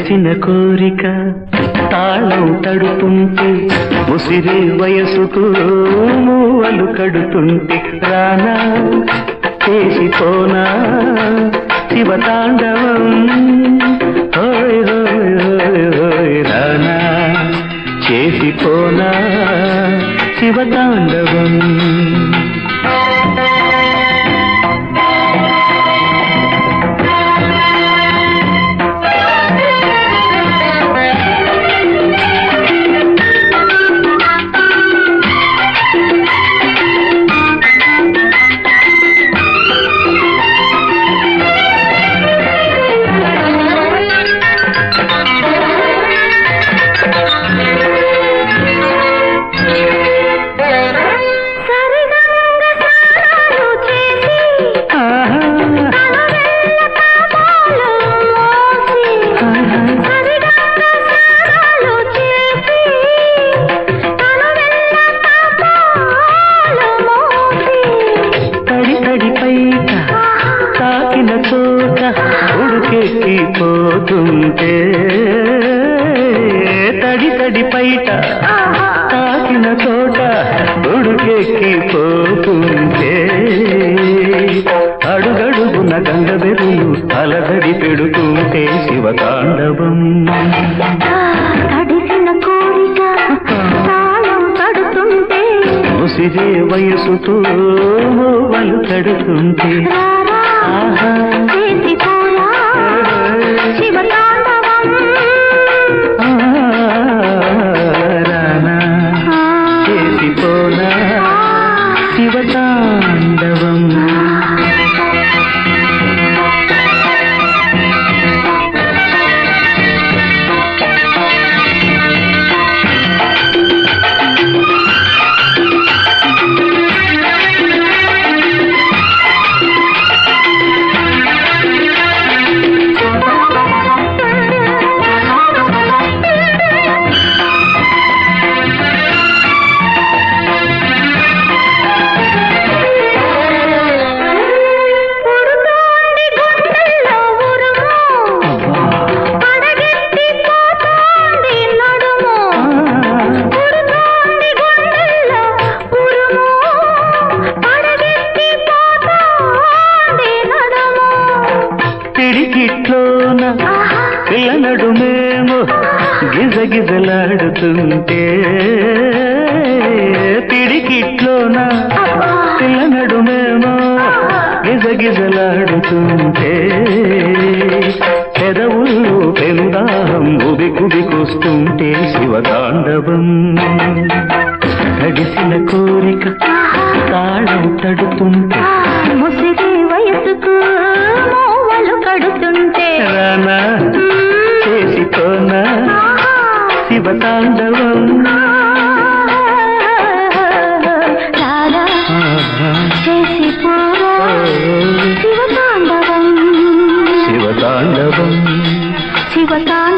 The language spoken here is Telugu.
తడిసిన కోరిక తాళం తడుతుంటే ముసిరే వయసుకు మూవలు కడుతుంటే రానా చేసిపోనా శివతాండవం హోయ్ హోయ్ హోయ్ హోయ్ రానా చేసిపోనా శివతాండవం సరిగంగ స్నానాలు చేసి ఆహా, కనురెల్ల పాపాలు మోసి సరిగంగ స్నానాలు చేసి కనురెల్ల పాపాలు మోసి తడి తడి పైట తాకిన చోట ఉడుకెక్కిపోతుంటే తడి తడి పైట తాకిన చోట ఉడుకెక్కిపోతుంటే అడుగడుగున గంగ బెరులు అలదడి పెడుతుంటే శివతాండవం తడిసిన కోరిక తాళం తడుతుంటే ముసిరే వయసుతో మోవలు కడుతుంటే రారా ఆహా చేసిపోయా శివతాండవం ఆ, రానా చేసిపోనా శివతాండవం పుడుతోంది గుండెల్లో ఉరుము పడగెత్తి పోతోంది నడుము పుడుతోంది గుండెల్లో ఉరుము పడగెత్తి పోతోంది నడుము పిడికిట్లోన పిల్ల నడుమేమో గిజగిజలాడుతుంటే పిడికిట్లోన పిల్ల నడుమేమో గిజగిజలాడుతుంటే పెదవుల్లో పెనుదాహం ఉబి కుబికొస్తుంటే శివతాండవం తడిసిన కోరిక తాళం తడుతుంటే ముసిరి వయసుకు మోవలు కడుతుంటే రానా చేసిపోనా శివతాండవం రారా ఆహా. చేసిపోరా శివతాండవం శివతాండవం శివతాండవం